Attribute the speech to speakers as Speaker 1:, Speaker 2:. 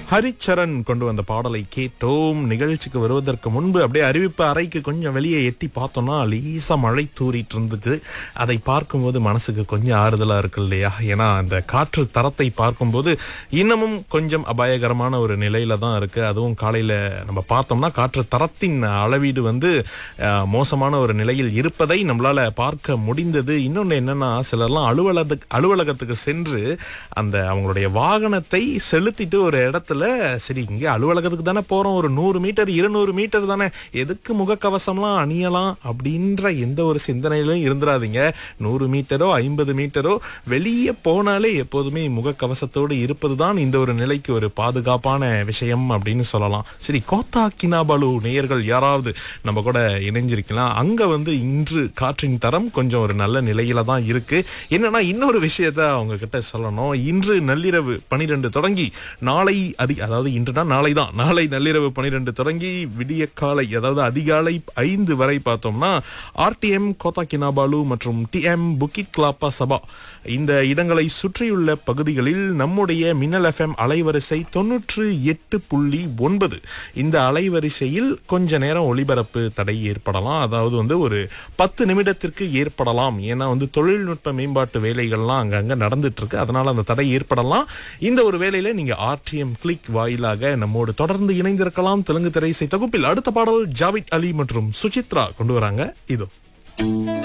Speaker 1: ஹரிச்சரன் கொண்டு வந்த பாடலை கேட்டோம் நிகழ்ச்சிக்கு வருவதற்கு முன்பு அப்படியே அறிவிப்பு அறைக்கு கொஞ்சம் வெளியே எட்டி பார்த்தோம்னா லேசா மழை தூறிட்டு இருந்துச்சு அதை பார்க்கும்போது மனசுக்கு கொஞ்சம் ஆறுதலா இருக்கு இல்லையா ஏன்னா அந்த காற்று தரத்தை பார்க்கும்போது இன்னமும் கொஞ்சம் அபாயகரமான ஒரு நிலையில தான் இருக்கு அதுவும் காலையில நம்ம பார்த்தோம்னா காற்று தரத்தின் அளவீடு வந்து அஹ், மோசமான ஒரு நிலையில் இருப்பதை நம்மளால பார்க்க முடிந்தது இன்னொன்னு என்னன்னா சிலர்லாம் அலுவலகத்துக்கு அலுவலகத்துக்கு சென்று அந்த அவங்களுடைய வாகனத்தை செலுத்திட்டு ஒரு இடத்துல சரி இங்கே அலுவலகத்துக்கு தானே போறோம் ஒரு நூறு மீட்டர் இருநூறு மீட்டர் தானே எதுக்கு முகக்கவசம்லாம் அணியலாம் அப்படின்ற எந்த ஒரு சிந்தனையிலும் இருந்துடாதீங்க நூறு மீட்டரோ ஐம்பது மீட்டரோ வெளியே போனாலே எப்போதுமே முகக்கவசத்தோடு இருப்பது தான் இந்த ஒரு நிலைக்கு ஒரு பாதுகாப்பான விஷயம் அப்படின்னு சொல்லலாம் சரி கோத்தா கினாபாலு நேயர்கள் யாராவது நம்ம கூட இணைஞ்சிருக்கலாம் அங்க வந்து இன்று காற்றின் தரம் கொஞ்சம் ஒரு நல்ல நிலையில தான் இருக்கு என்னன்னா இன்னொரு விஷயத்த அவங்க கிட்ட சொல்லணும் இன்று நள்ளிரவு பனிரெண்டு தொடங்கி நாளை அதி அதாவது இன்றுனா நாளை தான் நாளை நள்ளிரவு பனிரெண்டு தொடங்கி விடிய காலை அதாவது அதிகாலை ஐந்து வரை பார்த்தோம்னா ஆர்டிஎம் கோத்தா கினாபாலு மற்றும் டிஎம் புக்கிட் கிளாப்பா சபா இந்த இடங்களை சுற்றியுள்ள பகுதிகளில் நம்முடைய மின்னல் எஃப்எம் அலைவரிசை தொன்னூற்று எட்டு புள்ளி ஒன்பது இந்த அலைவரிசையில் கொஞ்ச நேரம் ஒளிபரப்பு தடை ஏற்படலாம் அதாவது வந்து ஒரு பத்து நிமிடத்திற்கு ஏற்படலாம் ஏன்னா வந்து தொழில்நுட்ப மேம்பாட்டு வேலைகள்லாம் அங்கங்க நடந்துட்டு இருக்கு அதனால அந்த தடை ஏற்படலாம் இந்த ஒரு வேலையில நீங்க ஆர்டிஎம் கிளிக் வாயிலாக நம்மோடு தொடர்ந்து இணைந்திருக்கலாம் தெலுங்கு திரைசை தொகுப்பில் அடுத்த பாடல் ஜாவித் அலி மற்றும் சுசித்ரா கொண்டு வராங்க இதோ